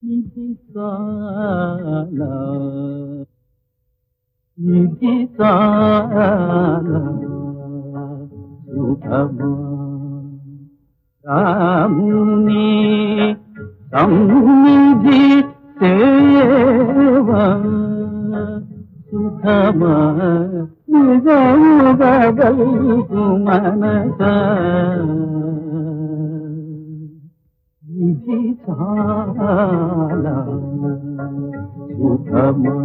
ఇది చాలా ఇది చాలా సుఖమా రాముని సన్నిధి సేవా సుఖమా నిజముగల్పు మనస ఇది చాలా సుఖమా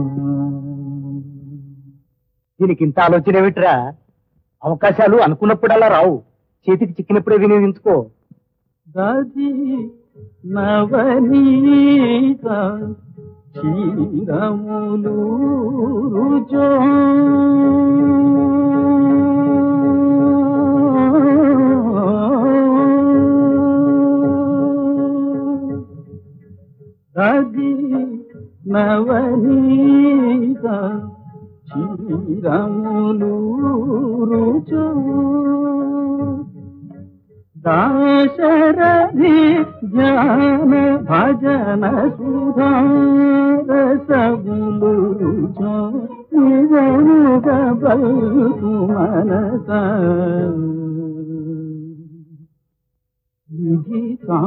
దీనికి ఇంత ఆలోచన ఏమిట్రా అవకాశాలు అనుకున్నప్పుడల్లా రావు చేతికి చిక్కినప్పుడే వినియోగించుకో దది నవనీత క్షీరములు రుచో దది నవనీత క్షీరములు రుచో దాశరథి జ్ఞాన భజన సుధారసములు నిజముగ బల్కు మనస ఇది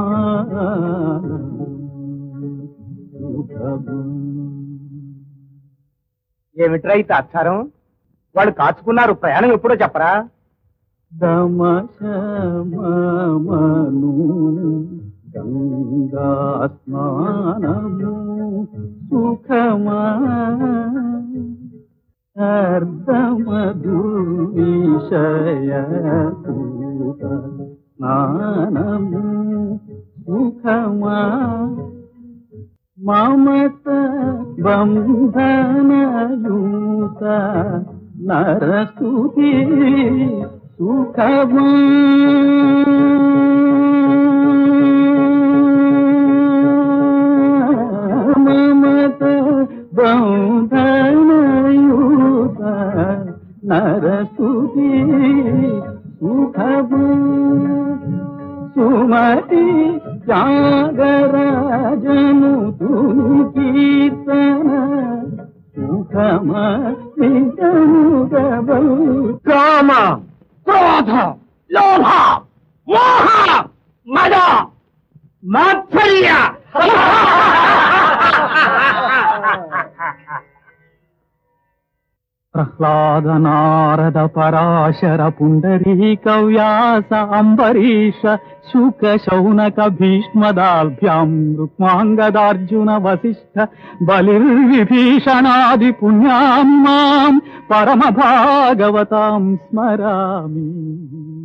ఏమిట్రా ఈ తాత్సారం వాళ్ళు కాచుకున్నారు ప్రయాణం ఎప్పుడో చెప్పరా దమశమను గంగా స్నానము సుఖమా అర్ధమధుర్విషయూత స్నానము సుఖమా మమత బంధనయూత నరస్తుతి సుఖమా మమత బంధనయూత నరస్తుతి సుఖమా సుమతి త్యాగరాజను తుని కీర్తన సుఖమ నిజముగబల్ కామ క్రోధ లోభ మోహ మద మాత్సర్య ప్రహ్లాద నారద పరాశర పుండరీక వ్యాస అంబరీష శుక శౌనక భీష్మదాభ్యాం రుక్మాంగదార్జున వసిష్ఠ బలిర్విభీషణాది పుణ్యాం మాం పరమ భాగవతాం స్మరామి